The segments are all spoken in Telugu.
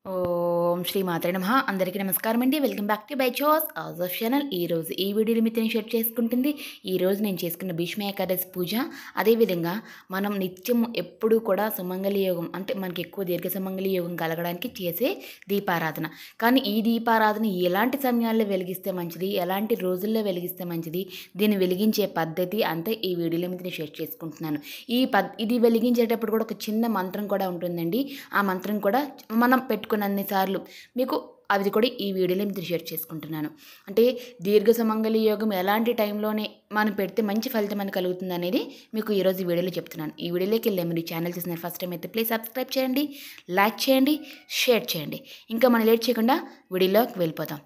ఓం శ్రీ మాత్రే నమ అందరికీ నమస్కారం అండి వెల్కమ్ బ్యాక్ టు బై చోస్ ఆజ్ ఆఫ్ ఛానల్ ఈ రోజు ఈ వీడియోని మీతో నేను షేర్ చేసుకుంటుంది ఈ రోజు నేను చేసుకున్న భీష్మ ఏకాదశి పూజ అదేవిధంగా మనం నిత్యం ఎప్పుడూ కూడా సుమంగళి యోగం అంటే మనకి ఎక్కువ దీర్ఘ సుమంగళి యోగం కలగడానికి చేసే దీపారాధన కానీ ఈ దీపారాధన ఎలాంటి సమయాల్లో వెలిగిస్తే మంచిది ఎలాంటి రోజుల్లో వెలిగిస్తే మంచిది దీన్ని వెలిగించే పద్ధతి అంతే ఈ వీడియోలో మీద నేను షేర్ చేసుకుంటున్నాను ఈ పద్ ఇది వెలిగించేటప్పుడు కూడా ఒక చిన్న మంత్రం కూడా ఉంటుందండి ఆ మంత్రం కూడా మనం పెట్టుకున్నన్ని సార్లు మీకు అది కూడా ఈ వీడియోలో మీరు షేర్ చేసుకుంటున్నాను అంటే దీర్ఘ సుమంగళి యోగం ఎలాంటి టైంలోనే మనం పెడితే మంచి ఫలితం అని కలుగుతుంది అనేది మీకు ఈరోజు ఈ వీడియోలో చెప్తున్నాను ఈ వీడియోలోకి వెళ్ళే మీరు ఛానల్ చూసిన ఫస్ట్ టైం అయితే ప్లీజ్ సబ్స్క్రైబ్ చేయండి లైక్ చేయండి షేర్ చేయండి ఇంకా మనం లేట్ చేయకుండా వీడియోలోకి వెళ్ళిపోతాం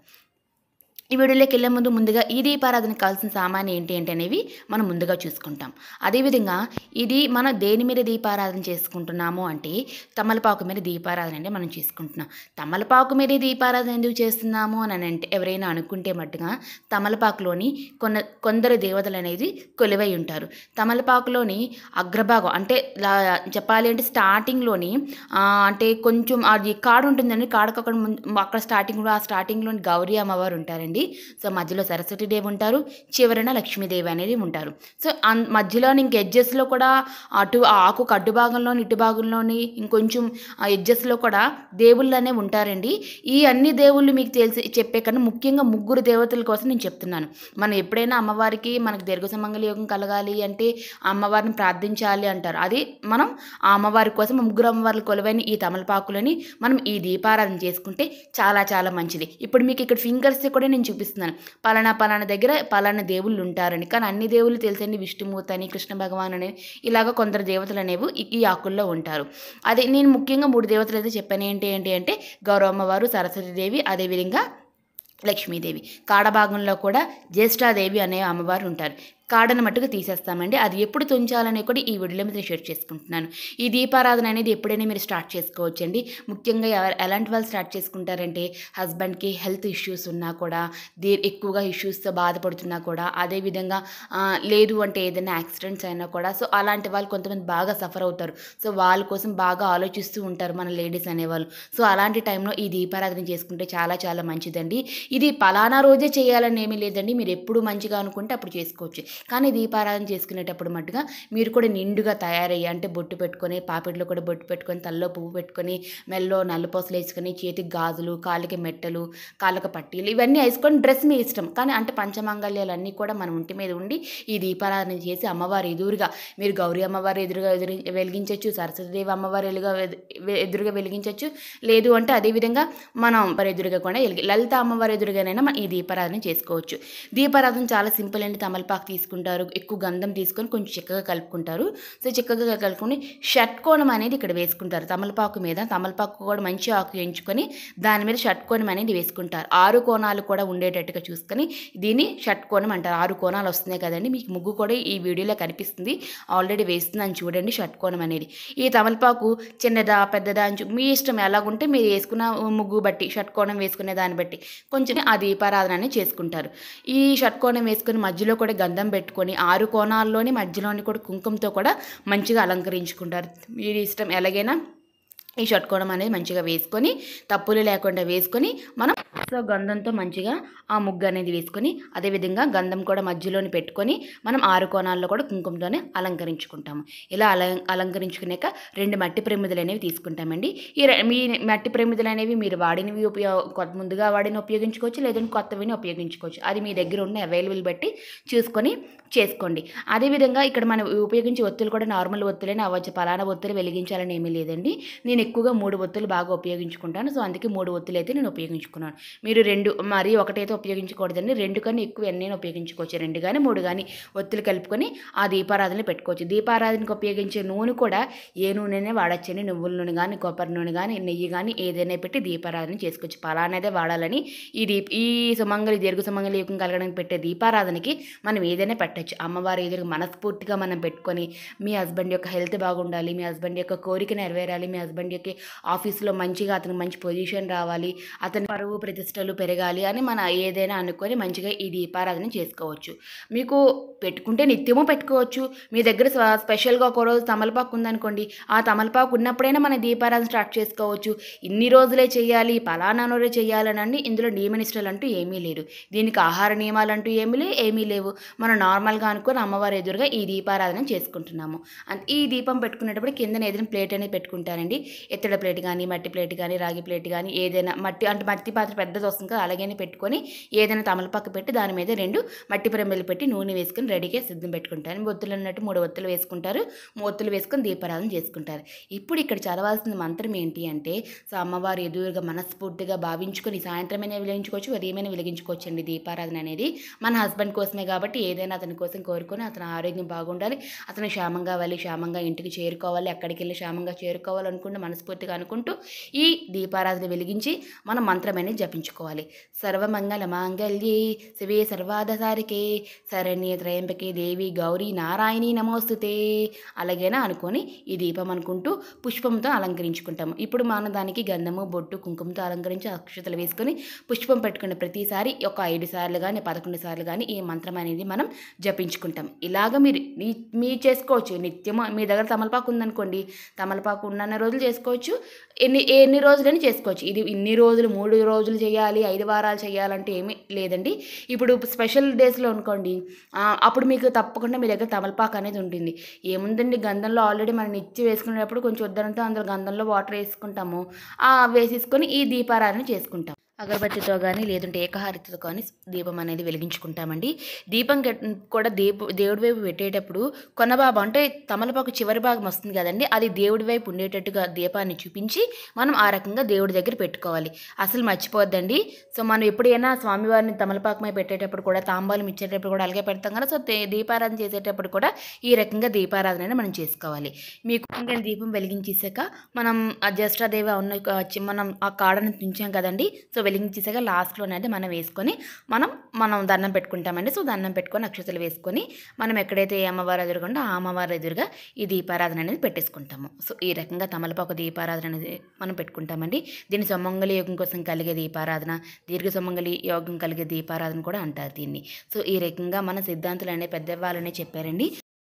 ఈ వీడియోలోకి వెళ్ళే ముందు ముందుగా ఈ దీపారాధనకు కావాల్సిన సామాన్యం ఏంటి ఏంటి అనేవి మనం ముందుగా చూసుకుంటాం అదేవిధంగా ఇది మన దేని మీద దీపారాధన చేసుకుంటున్నాము అంటే తమలపాకు మీద దీపారాధన అంటే మనం చేసుకుంటున్నాం తమలపాకు మీద దీపారాధన ఎందుకు చేస్తున్నాము అని అంటే ఎవరైనా అనుకుంటే మట్టుగా తమలపాకులోని కొన్న కొందరు దేవతలు అనేది కొలువై ఉంటారు తమలపాకులోని అగ్రభాగం అంటే లా- చెప్పాలి అంటే స్టార్టింగ్లోని ఆ, అంటే కొంచెం అది కాడు ఉంటుందండి కాడకు అక్కడ ముందు అక్కడ స్టార్టింగ్లో ఆ స్టార్టింగ్లోని గౌరీ అమ్మవారు ఉంటారండి సో మధ్యలో సరస్వతి దేవి ఉంటారు చివరన లక్ష్మీదేవి అనేది ఉంటారు సో అన్ మధ్యలో ఇంక ఎడ్జెస్లో కూడా అటు ఆ ఆకు అడ్డు భాగంలోని ఇటు భాగంలోని ఇంకొంచెం ఆ ఎడ్జెస్లో కూడా దేవుళ్ళు అనేవి ఉంటారండి ఈ అన్ని దేవుళ్ళు మీకు తెలిసి చెప్పే కన్నా ముఖ్యంగా ముగ్గురు దేవతల కోసం నేను చెప్తున్నాను మనం ఎప్పుడైనా అమ్మవారికి మనకు దీర్ఘ సుమంగళి యోగం కలగాలి అంటే ఆ అమ్మవారిని ప్రార్థించాలి అంటారు అది మనం ఆ అమ్మవారి కోసం ఆ ముగ్గురు అమ్మవార్ల కొలువైన ఈ తమలపాకులని మనం ఈ దీపారాధన చేసుకుంటే చాలా చాలా మంచిది ఇప్పుడు మీకు ఇక్కడ ఫింగర్స్ కూడా నేను చూపిస్తున్నాను పలానా పలానా దగ్గర పలానా దేవుళ్ళు ఉంటారని కానీ అన్ని దేవుళ్ళు తెలుసండి విష్ణుమూర్తి అని కృష్ణ భగవాన్ అని ఇలాగ కొందరు దేవతలు అనేవి ఈ- ఈ ఆకుల్లో ఉంటారు అదే నేను ముఖ్యంగా మూడు దేవతలు అయితే చెప్పాను ఏంటి ఏంటి అంటే గౌరవమ్మవారు సరస్వతీదేవి అదేవిధంగా లక్ష్మీదేవి కాడ భాగంలో కూడా జ్యేష్ఠాదేవి అనే అమ్మవారు ఉంటారు కాడను మట్టుకు తీసేస్తామండి అది ఎప్పుడు తుంచాలనే కూడా ఈ వీడియోలో మీద షేర్ చేసుకుంటున్నాను ఈ దీపారాధన అనేది ఎప్పుడైనా మీరు స్టార్ట్ చేసుకోవచ్చండి ముఖ్యంగా ఎవ- ఎలాంటి వాళ్ళు స్టార్ట్ చేసుకుంటారంటే హస్బెండ్కి హెల్త్ ఇష్యూస్ ఉన్నా కూడా దీ ఎక్కువగా ఇష్యూస్తో బాధపడుతున్నా కూడా అదేవిధంగా ఆ, లేదు అంటే ఏదైనా యాక్సిడెంట్స్ అయినా కూడా సో అలాంటి వాళ్ళు కొంతమంది బాగా సఫర్ అవుతారు సో వాళ్ళ కోసం బాగా ఆలోచిస్తూ ఉంటారు మన లేడీస్ అనేవాళ్ళు సో అలాంటి టైంలో ఈ దీపారాధన చేసుకుంటే చాలా చాలా మంచిదండి ఇది పలానా రోజే చేయాలని ఏమీ లేదండి మీరు ఎప్పుడు మంచిగా అనుకుంటే అప్పుడు చేసుకోవచ్చు కానీ దీపారాధన చేసుకునేటప్పుడు మట్టుగా మీరు కూడా నిండుగా తయారయ్యి అంటే బొట్టు పెట్టుకొని పాపిట్లో కూడా బొట్టు పెట్టుకొని తల్లో పువ్వు పెట్టుకొని మెల్లో నల్లపూసలు వేసుకొని చేతికి గాజులు కాళ్ళకి మెట్టలు కాళ్ళకి పట్టీలు ఇవన్నీ వేసుకొని డ్రెస్ మీ ఇష్టం కానీ అంటే పంచమంగళ్యాలు అన్నీ కూడా మన ఒంటి మీద ఉండి ఈ దీపారాధన చేసి అమ్మవారి ఎదురుగా మీరు గౌరీ అమ్మవారి ఎదురుగా ఎదురు వెలిగించవచ్చు సరస్వతిదేవి అమ్మవారి ఎదురుగా వె- ఎదురుగా వెలిగించవచ్చు లేదు అంటే అదేవిధంగా మనం మరి ఎదురుగా కూడా వెలిగి లలిత అమ్మవారి ఎదురుగానైనా మనం ఈ దీపారాధన చేసుకోవచ్చు దీపారాధన చాలా సింపుల్ అండి తమలపాకు తీసుకుంటారు ఎక్కువ గంధం తీసుకొని కొంచెం చిక్కగా కలుపుకుంటారు సో చిక్కగా కలుపుకొని షట్కోణం అనేది ఇక్కడ వేసుకుంటారు తమలపాకు మీద తమలపాకు కూడా మంచి ఆకు ఎంచుకొని దాని మీద షట్కోణం అనేది వేసుకుంటారు ఆరు కోణాలు కూడా ఉండేటట్టుగా చూసుకొని దీన్ని షట్కోణం అంటారు ఆరు కోణాలు వస్తున్నాయి కదండి మీకు ముగ్గు కూడా ఈ వీడియోలో కనిపిస్తుంది ఆల్రెడీ వేస్తున్నాను చూడండి షట్కోణం అనేది ఈ తమలపాకు చిన్నదా పెద్దదా అని చూ- మీ ఇష్టం ఎలాగుంటే మీరు వేసుకున్న ముగ్గు బట్టి షట్కోణం వేసుకునే దాన్ని బట్టి కొంచెం ఆ దీపారాధన అనేది చేసుకుంటారు ఈ షట్కోణం వేసుకొని మధ్యలో కూడా గంధం పెట్టుకొని ఆరు కోణాల్లోని మధ్యలోని కూడా కుంకుమతో కూడా మంచిగా అలంకరించుకుంటారు మీరు ఇష్టం ఎలాగైనా ఈ షట్కోణం అనేది మంచిగా వేసుకొని తప్పులు లేకుండా వేసుకొని మనం సో గంధంతో మంచిగా ఆ ముగ్గు అనేది వేసుకొని అదేవిధంగా గంధం కూడా మధ్యలోని పెట్టుకొని మనం ఆరు కోణాల్లో కూడా కుంకుమతోనే అలంకరించుకుంటాము ఇలా అల అలంకరించుకున్నాక రెండు మట్టి ప్రమిదలు అనేవి తీసుకుంటామండి ఈ రె- మీ మట్టి ప్రమిదలు అనేవి మీరు వాడినవి ఉపయోగ కొత్త ముందుగా వాడిని ఉపయోగించుకోవచ్చు లేదంటే కొత్తవిని ఉపయోగించుకోవచ్చు అది మీ దగ్గర ఉన్న అవైలబుల్ బట్టి చూసుకొని చేసుకోండి అదేవిధంగా ఇక్కడ మనం ఉపయోగించే ఒత్తులు కూడా నార్మల్ ఒత్తులైనా అవ్వచ్చు పలానా ఒత్తులు వెలిగించాలని ఏమీ లేదండి నేను ఎక్కువగా మూడు ఒత్తులు బాగా ఉపయోగించుకుంటాను సో అందుకే మూడు ఒత్తులు అయితే నేను ఉపయోగించుకున్నాను మీరు రెండు మరీ ఒకటైతే ఉపయోగించకూడదండి రెండు కన్నా ఎక్కువ ఎన్నైనా ఉపయోగించుకోవచ్చు రెండు కానీ మూడు కానీ ఒత్తులు కలుపుకొని ఆ దీపారాధన పెట్టుకోవచ్చు దీపారాధనకు ఉపయోగించే నూనె కూడా ఏ నూనెనే వాడచ్చండి నువ్వుల నూనె కానీ కొబ్బరి నూనె కానీ నెయ్యి కానీ ఏదైనా పెట్టి దీపారాధన చేసుకోవచ్చు పలానాదే వాడాలని ఈ దీప్ ఈ సుమంగళి దీర్ఘ సుమంగళి యుగం కలగడానికి పెట్టే దీపారాధనకి మనం ఏదైనా పెట్టచ్చు అమ్మవారి ఎదురు మనస్ఫూర్తిగా మనం పెట్టుకొని మీ హస్బెండ్ యొక్క హెల్త్ బాగుండాలి మీ హస్బెండ్ యొక్క కోరిక నెరవేరాలి మీ హస్బెండ్ హస్బెండ్కి ఆఫీస్లో మంచిగా అతనికి మంచి పొజిషన్ రావాలి అతని పరువు ప్రతిష్టలు పెరగాలి అని మన ఏదైనా అనుకొని మంచిగా ఈ దీపారాధన చేసుకోవచ్చు మీకు పెట్టుకుంటే నిత్యము పెట్టుకోవచ్చు మీ దగ్గర స్వ- స్పెషల్గా ఒక రోజు తమలపాకు ఉందనుకోండి ఆ తమలపాకు ఉన్నప్పుడైనా మన దీపారాధన స్టార్ట్ చేసుకోవచ్చు ఇన్ని రోజులే చేయాలి పలానా రోజే చేయాలని అండి ఇందులో నియమ నిష్టలు అంటూ ఏమీ లేదు దీనికి ఆహార నియమాలు అంటూ ఏమీ లేవు ఏమీ లేవు మనం నార్మల్గా అనుకొని అమ్మవారి ఎదురుగా ఈ దీపారాధన చేసుకుంటున్నాము అండ్ ఈ దీపం పెట్టుకునేటప్పుడు కింద ఏదైనా ప్లేట్ అనేది పెట్టుకుంటానండి ఎత్తడ ప్లేట్ కానీ మట్టి ప్లేట్ కానీ రాగి ప్లేట్ కానీ ఏదైనా మట్టి అంటే మట్టి పాత్ర పెద్దది వస్తుంది కదా అలాగనే పెట్టుకొని ఏదైనా తమలపాకు పెట్టి దాని మీద రెండు మట్టి ప్రమిలు పెట్టి నూనె వేసుకొని రెడీగా సిద్ధం పెట్టుకుంటారు ఒత్తులు అన్నట్టు మూడు ఒత్తులు వేసుకుంటారు ఒత్తులు వేసుకొని దీపారాధన చేసుకుంటారు ఇప్పుడు ఇక్కడ చదవాల్సిన మంత్రం ఏంటి అంటే సో అమ్మవారు ఎదురుగా మనస్ఫూర్తిగా భావించుకొని సాయంత్రమైనా వెలిగించుకోవచ్చు ఉదయమైనా వెలిగించుకోవచ్చు అండి దీపారాధన అనేది మన హస్బెండ్ కోసమే కాబట్టి ఏదైనా అతని కోసం కోరుకొని అతని ఆరోగ్యం బాగుండాలి అతను క్షేమంగా వెళ్ళి క్షేమంగా ఇంటికి చేరుకోవాలి ఎక్కడికి వెళ్ళి క్షేమంగా చేరుకోవాలనుకుంటూ మనస్ఫూర్తిగా అనుకుంటూ ఈ దీపారాధన వెలిగించి మనం మంత్రం అనేది జపించుకోవాలి సర్వమంగళ మాంగళ్యే శివే సర్వాధసారికే శరణ్య త్రయంబకే దేవి గౌరీ నారాయణి నమోస్తుతే అలాగేనా అనుకొని ఈ దీపం అనుకుంటూ పుష్పంతో అలంకరించుకుంటాము ఇప్పుడు మనం దానికి గంధము బొట్టు కుంకుమతో అలంకరించి అక్షతలు వేసుకొని పుష్పం పెట్టుకునే ప్రతిసారి ఒక ఐదు సార్లు కానీ పదకొండు సార్లు కానీ ఈ మంత్రం అనేది మనం జపించుకుంటాం ఇలాగ మీరు నీ- మీ చేసుకోవచ్చు నిత్యము మీ దగ్గర తమలపాకు ఉందనుకోండి తమలపాకు ఉన్నన్న రోజులు చేసుకోవచ్చు ఎన్ని ఎన్ని రోజులని చేసుకోవచ్చు ఇది ఇన్ని రోజులు మూడు రోజులు చేయాలి ఐదు వారాలు చేయాలంటే ఏమీ లేదండి ఇప్పుడు స్పెషల్ డేస్లో అనుకోండి ఆ, అప్పుడు మీకు తప్పకుండా మీ దగ్గర తమలపాకు అనేది ఉంటుంది ఏముందండి గంధంలో ఆల్రెడీ మనం నిత్యం వేసుకునేటప్పుడు కొంచెం వద్దనంటే అందులో గంధంలో వాటర్ వేసుకుంటాము ఆ వేసేసుకొని ఈ దీపారాధన చేసుకుంటాం అగరబత్తితో కానీ లేదంటే ఏకహారతితో కానీ దీపం అనేది వెలిగించుకుంటామండి దీపం గట్- కూడా దీప దేవుడి వైపు పెట్టేటప్పుడు కొన భాగం అంటే తమలపాకు చివరి భాగం వస్తుంది కదండి అది దేవుడి వైపు ఉండేటట్టుగా దీపాన్ని చూపించి మనం ఆ రకంగా దేవుడి దగ్గర పెట్టుకోవాలి అసలు మర్చిపోద్దండి సో మనం ఎప్పుడైనా స్వామివారిని తమలపాకమై పెట్టేటప్పుడు కూడా తాంబాలం ఇచ్చేటప్పుడు కూడా అలాగే పెడతాం కదా సో దే- దీపారాధన చేసేటప్పుడు కూడా ఈ రకంగా దీపారాధన అనేది మనం చేసుకోవాలి మీకు ఇంకా దీపం వెలిగించేసాక మనం ఆ జ్యేష్ఠాదేవి ఉన్న ఒక చి- మనం ఆ కాడను తుంచాం కదండి సో వెలిగించేసాక లాస్ట్లో అనేది మనం వేసుకొని మనం మనం దండం పెట్టుకుంటామండి సో దండం పెట్టుకొని అక్షతలు వేసుకొని మనం ఎక్కడైతే ఏ అమ్మవారు ఎదురుకుంటే ఆ అమ్మవారి ఎదురుగా ఈ దీపారాధన అనేది పెట్టేసుకుంటాము సో ఈ రకంగా తమలపాకు దీపారాధన అనేది మనం పెట్టుకుంటామండి దీన్ని సొమ్మంగళి యోగం కోసం కలిగే దీపారాధన దీర్ఘ సొమ్మంగళి యోగం కలిగే దీపారాధన కూడా అంటారు దీన్ని సో ఈ రకంగా మన సిద్ధాంతులు అనే పెద్దవాళ్ళనే చెప్పారండి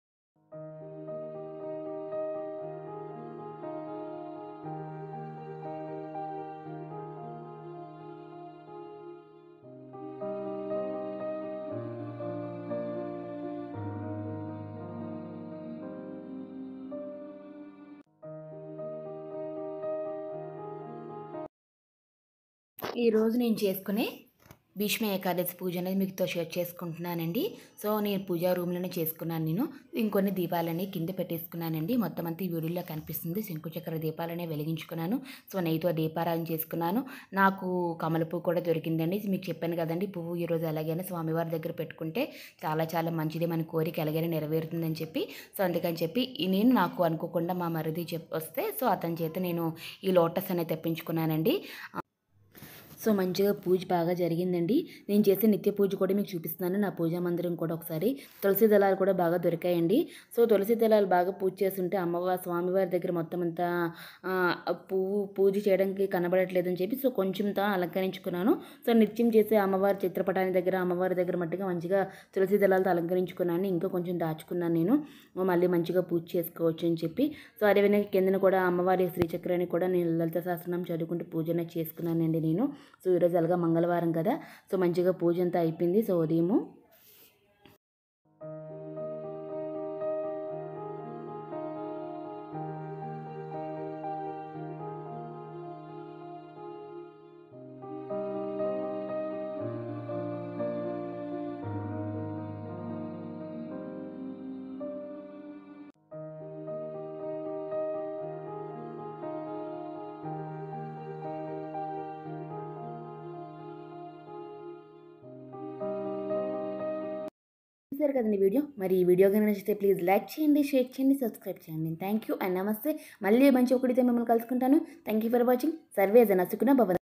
ఈ రోజు నేను చేసుకునే భీష్మ ఏకాదశి పూజ అనేది మీతో షేర్ చేసుకుంటున్నానండి సో నేను పూజా రూమ్లోనే చేసుకున్నాను నేను ఇంకొన్ని దీపాలని కింద పెట్టేసుకున్నానండి మొత్తం అంతా ఈ వీడియోలో కనిపిస్తుంది శంకుచక్ర దీపాలనే వెలిగించుకున్నాను సో నెయ్యితో దీపారాధన చేసుకున్నాను నాకు కమల పువ్వు కూడా దొరికిందండి మీకు చెప్పాను కదండి పువ్వు ఈరోజు ఎలాగైనా స్వామివారి దగ్గర పెట్టుకుంటే చాలా చాలా మంచిది మన కోరిక ఎలాగైనా నెరవేరుతుందని చెప్పి సో అందుకని చెప్పి ఈ నేను నాకు అనుకోకుండా మా మరిది చెప్ వస్తే సో అతని చేత నేను ఈ లోటస్ అనేది తెప్పించుకున్నానండి సో మంచిగా పూజ బాగా జరిగిందండి నేను చేసే నిత్య పూజ కూడా మీకు చూపిస్తున్నాను నా పూజా మందిరం కూడా ఒకసారి తులసి దళాలు కూడా బాగా దొరికాయండి సో తులసి దళాలు బాగా పూజ చేస్తుంటే అమ్మవారి స్వామివారి దగ్గర మొత్తం అంతా ఆ, పువ్వు పూజ చేయడానికి కనబడట్లేదని చెప్పి సో కొంచెంతో అలంకరించుకున్నాను సో నిత్యం చేసే అమ్మవారి చిత్రపటాన్ని దగ్గర అమ్మవారి దగ్గర మట్టిగా మంచిగా తులసి దళాలతో అలంకరించుకున్నాను ఇంకా కొంచెం దాచుకున్నాను నేను మళ్ళీ మంచిగా పూజ చేసుకోవచ్చు అని చెప్పి సో అదేవిధంగా కిందన కూడా అమ్మవారి శ్రీచక్రాన్ని కూడా నేను లలిత శాస్త్రం చదువుకుంటూ పూజన చేసుకున్నానండి నేను సో ఈరోజు అలాగా మంగళవారం కదా సో మంచిగా పూజ అంతా అయిపోయింది సో ఉదయము చూసారు కదండి వీడియో మరి ఈ వీడియో కనుక నచ్చితే ప్లీజ్ లైక్ చేయండి షేర్ చేయండి సబ్స్క్రైబ్ చేయండి థ్యాంక్ యూ అండ్ నమస్తే మళ్ళీ మంచి ఒకటితో మిమ్మల్ని కలుసుకుంటాను థ్యాంక్ యూ ఫర్ వాచింగ్ సర్వే జన సుఖన భవ